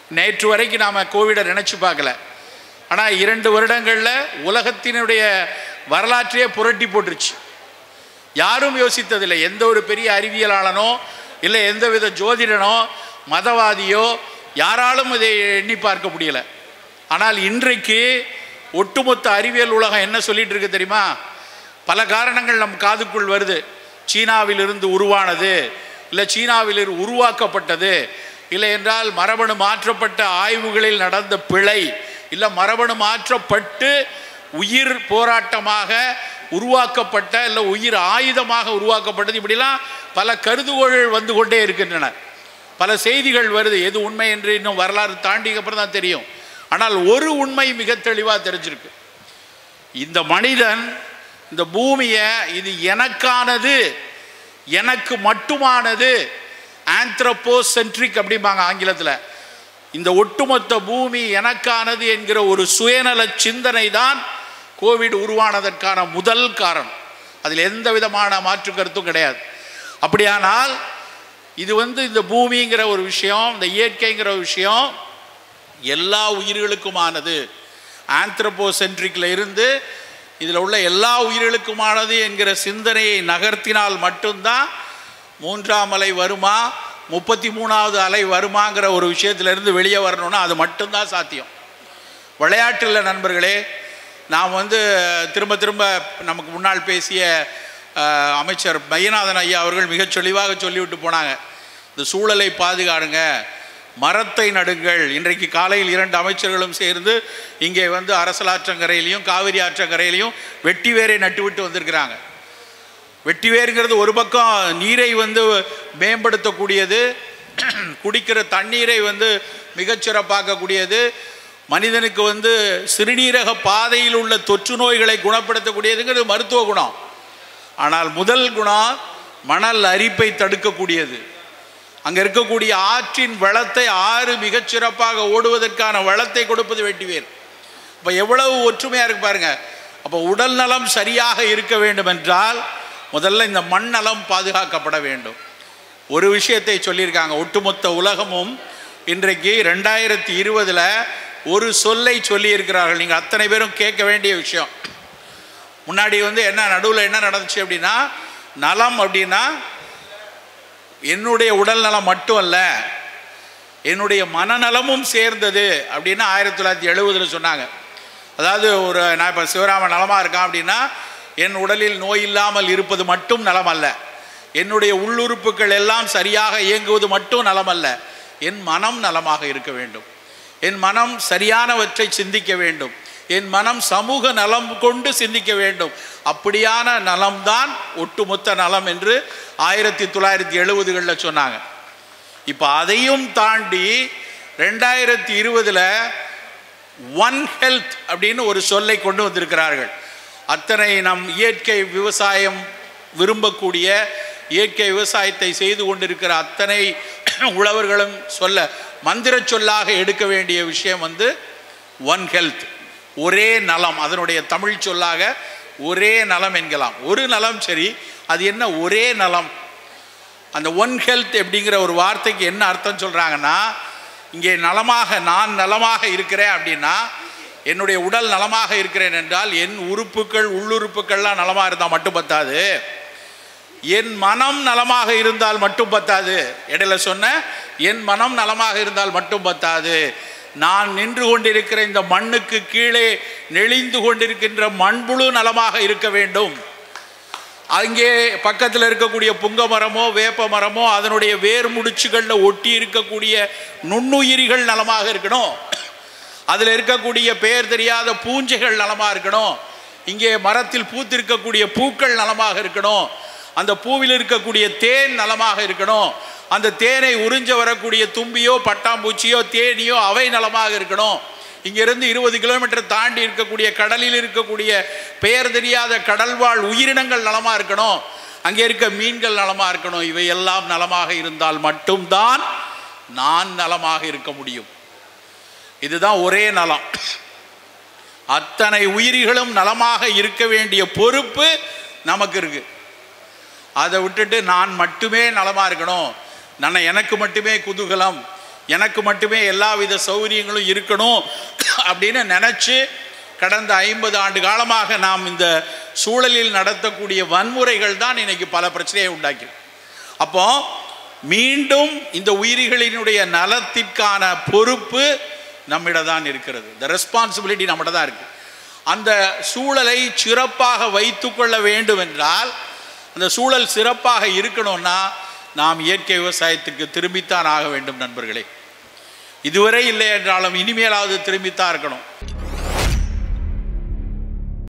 நேற்று வரைக்கும் நாம் கோவிடை நினச்சி பார்க்கல ஆனால் இரண்டு வருடங்களில் உலகத்தினுடைய வரலாற்றையே புரட்டி போட்டுருச்சு யாரும் யோசித்ததில்லை எந்த ஒரு பெரிய அறிவியலாளனோ இல்லை எந்தவித ஜோதிடனோ மதவாதியோ யாராலும் இதை எண்ணி பார்க்க முடியல ஆனால் இன்றைக்கு ஒட்டுமொத்த அறிவியல் உலகம் என்ன சொல்லிட்டு இருக்கு தெரியுமா பல காரணங்கள் நம் காதுக்குள் வருது சீனாவிலிருந்து உருவானது இல்லை சீனாவிலிருந்து உருவாக்கப்பட்டது இல்லை என்றால் மரபணு மாற்றப்பட்ட ஆய்வுகளில் நடந்த பிழை இல்லை மரபணு மாற்றப்பட்டு உயிர் போராட்டமாக உருவாக்கப்பட்ட இல்லை உயிர் ஆயுதமாக உருவாக்கப்பட்டது இப்படிலாம் பல கருதுகோள்கள் வந்து கொண்டே இருக்கின்றன பல செய்திகள் வருது எது உண்மை என்று இன்னும் வரலாறு தாண்டிக்கு அப்புறம் தான் தெரியும் ஆனால் ஒரு உண்மை மிக தெளிவாக தெரிஞ்சிருக்கு இந்த மனிதன் இந்த பூமியை இது எனக்கானது எனக்கு மட்டுமானது ஆந்த்ரப்போசென்ட்ரிக் அப்படிம்பாங்க ஆங்கிலத்தில் இந்த ஒட்டுமொத்த பூமி எனக்கானது என்கிற ஒரு சுயநல சிந்தனை தான் கோவிட் உருவானதற்கான முதல் காரணம் அதில் எந்த விதமான மாற்று கருத்தும் கிடையாது அப்படியானால் இது வந்து இந்த பூமிங்கிற ஒரு விஷயம் இந்த இயற்கைங்கிற ஒரு விஷயம் எல்லா உயிர்களுக்குமானது ஆந்த்ரப்போசென்ட்ரிக்கில் இருந்து இதில் உள்ள எல்லா உயிர்களுக்குமானது என்கிற சிந்தனையை நகர்த்தினால் மட்டும்தான் மூன்றாம் அலை வருமா முப்பத்தி மூணாவது அலை வருமாங்கிற ஒரு விஷயத்திலிருந்து வெளியே வரணும்னா அது மட்டும்தான் சாத்தியம் விளையாட்டில் நண்பர்களே நாம் வந்து திரும்ப திரும்ப நமக்கு முன்னால் பேசிய அஹ், அமைச்சர் மையநாதன் ஐயா அவர்கள் மிகச் தெளிவாக சொல்லிவிட்டு போனாங்க இந்த சூழலை பாதுகாடுங்க மரத்தை நடுங்கள் இன்றைக்கு காலையில் இரண்டு அமைச்சர்களும் சேர்ந்து இங்கே வந்து அரசலாற்றங்கரையிலையும் காவிரி ஆற்றங்கரையிலையும் வெட்டி வேரை நட்டுவிட்டு வந்திருக்கிறாங்க வெட்டி வேருங்கிறது ஒரு பக்கம் நீரை வந்து மேம்படுத்தக்கூடியது குடிக்கிற தண்ணீரை வந்து மிகச்சிறப்பாக்கக்கூடியது மனிதனுக்கு வந்து சிறுநீரக பாதையில் உள்ள தொற்று நோய்களை குணப்படுத்தக்கூடியதுங்கிறது மருத்துவ குணம் ஆனால் முதல் குணம் மணல் அரிப்பை தடுக்கக்கூடியது அங்கே இருக்கக்கூடிய ஆற்றின் வளத்தை ஆறு மிகச்சிறப்பாக ஓடுவதற்கான வளத்தை கொடுப்பது வெட்டிவேர் இப்போ எவ்வளவு ஒற்றுமையாக இருக்கு பாருங்க அப்போ உடல் நலம் சரியாக இருக்க வேண்டும் என்றால் முதல்ல இந்த மண் நலம் பாதுகாக்கப்பட வேண்டும் ஒரு விஷயத்தை சொல்லியிருக்காங்க ஒட்டுமொத்த உலகமும் இன்றைக்கு ரெண்டாயிரத்தி இருபதில் ஒரு சொல்லை சொல்லியிருக்கிறார்கள் நீங்கள் அத்தனை பேரும் கேட்க வேண்டிய விஷயம் முன்னாடி வந்து என்ன நடுவில் என்ன நடந்துச்சு அப்படின்னா நலம் அப்படின்னா என்னுடைய உடல் நலம் மட்டும் அல்ல என்னுடைய மனநலமும் சேர்ந்தது அப்படின்னு ஆயிரத்தி தொள்ளாயிரத்தி எழுபதில் சொன்னாங்க அதாவது ஒரு நான் இப்போ சிவராமன் நலமாக இருக்கான் அப்படின்னா என் உடலில் நோய் இல்லாமல் இருப்பது மட்டும் நலம் அல்ல என்னுடைய உள்ளுறுப்புகள் எல்லாம் சரியாக இயங்குவது மட்டும் நலம் அல்ல என் மனம் நலமாக இருக்க வேண்டும் என் மனம் சரியானவற்றை சிந்திக்க வேண்டும் என் மனம் சமூக நலம் கொண்டு சிந்திக்க வேண்டும் அப்படியான நலம்தான் ஒட்டுமொத்த நலம் என்று ஆயிரத்தி தொள்ளாயிரத்தி எழுபதுகளில் சொன்னாங்க இப்போ அதையும் தாண்டி ரெண்டாயிரத்தி இருபதில் ஒன் ஹெல்த் அப்படின்னு ஒரு சொல்லை கொண்டு வந்திருக்கிறார்கள் அத்தனை நம் இயற்கை விவசாயம் விரும்பக்கூடிய இயற்கை விவசாயத்தை செய்து கொண்டிருக்கிற அத்தனை உழவர்களும் சொல்ல மந்திர சொல்லாக எடுக்க வேண்டிய விஷயம் வந்து ஒன் ஹெல்த் ஒரே நலம் அதனுடைய தமிழ் சொல்லாக ஒரே நலம் என்கலாம் ஒரு நலம் சரி அது என்ன ஒரே நலம் அந்த ஒன் ஹெல்த் அப்படிங்கிற ஒரு வார்த்தைக்கு என்ன அர்த்தம் சொல்கிறாங்கன்னா இங்கே நலமாக நான் நலமாக இருக்கிறேன் அப்படின்னா என்னுடைய உடல் நலமாக இருக்கிறேன் என்றால் என் உறுப்புகள் உள்ளுறுப்புகள்லாம் நலமாக இருந்தால் மட்டும் பத்தாது என் மனம் நலமாக இருந்தால் மட்டும் பத்தாது இடையில சொன்ன என் மனம் நலமாக இருந்தால் மட்டும் பத்தாது நான் நின்று கொண்டிருக்கிற இந்த மண்ணுக்கு கீழே நெளிந்து கொண்டிருக்கின்ற மண்புழு நலமாக இருக்க வேண்டும் அங்கே பக்கத்தில் இருக்கக்கூடிய புங்க மரமோ வேப்ப மரமோ அதனுடைய வேர் முடிச்சுகளில் ஒட்டி இருக்கக்கூடிய நுண்ணுயிரிகள் நலமாக இருக்கணும் அதில் இருக்கக்கூடிய பெயர் தெரியாத பூஞ்சைகள் நலமாக இருக்கணும் இங்கே மரத்தில் பூத்திருக்கக்கூடிய பூக்கள் நலமாக இருக்கணும் அந்த பூவில் இருக்கக்கூடிய தேன் நலமாக இருக்கணும் அந்த தேனை உறிஞ்ச வரக்கூடிய தும்பியோ பட்டாம்பூச்சியோ தேனியோ அவை நலமாக இருக்கணும் இங்கிருந்து இருபது கிலோமீட்டர் தாண்டி இருக்கக்கூடிய கடலில் இருக்கக்கூடிய பெயர் தெரியாத கடல்வாழ் உயிரினங்கள் நலமாக இருக்கணும் அங்கே இருக்க மீன்கள் நலமாக இருக்கணும் இவையெல்லாம் நலமாக இருந்தால் மட்டும்தான் நான் நலமாக இருக்க முடியும் இதுதான் ஒரே நலம் அத்தனை உயிரிகளும் நலமாக இருக்க வேண்டிய பொறுப்பு நமக்கு இருக்கு அதை விட்டுட்டு நான் மட்டுமே நலமாக இருக்கணும் நான் எனக்கு மட்டுமே குதூகலம் எனக்கு மட்டுமே எல்லா வித சௌகரியங்களும் இருக்கணும் அப்படின்னு நினச்சி கடந்த ஐம்பது ஆண்டு காலமாக நாம் இந்த சூழலில் நடத்தக்கூடிய வன்முறைகள் தான் இன்னைக்கு பல பிரச்சனையை உண்டாக்கி அப்போ மீண்டும் இந்த உயிரிகளினுடைய நலத்திற்கான பொறுப்பு நம்மிடம் தான் இருக்கிறது இந்த ரெஸ்பான்சிபிலிட்டி நம்மகிட்ட தான் இருக்கு அந்த சூழலை சிறப்பாக வைத்துக்கொள்ள வேண்டும் என்றால் அந்த சூழல் சிறப்பாக இருக்கணும்னா நாம் இயற்கை விவசாயத்துக்கு திரும்பித்தான் ஆக வேண்டும் நண்பர்களே இதுவரை இல்லை என்றாலும் இனிமேலாவது திரும்பித்தான் இருக்கணும்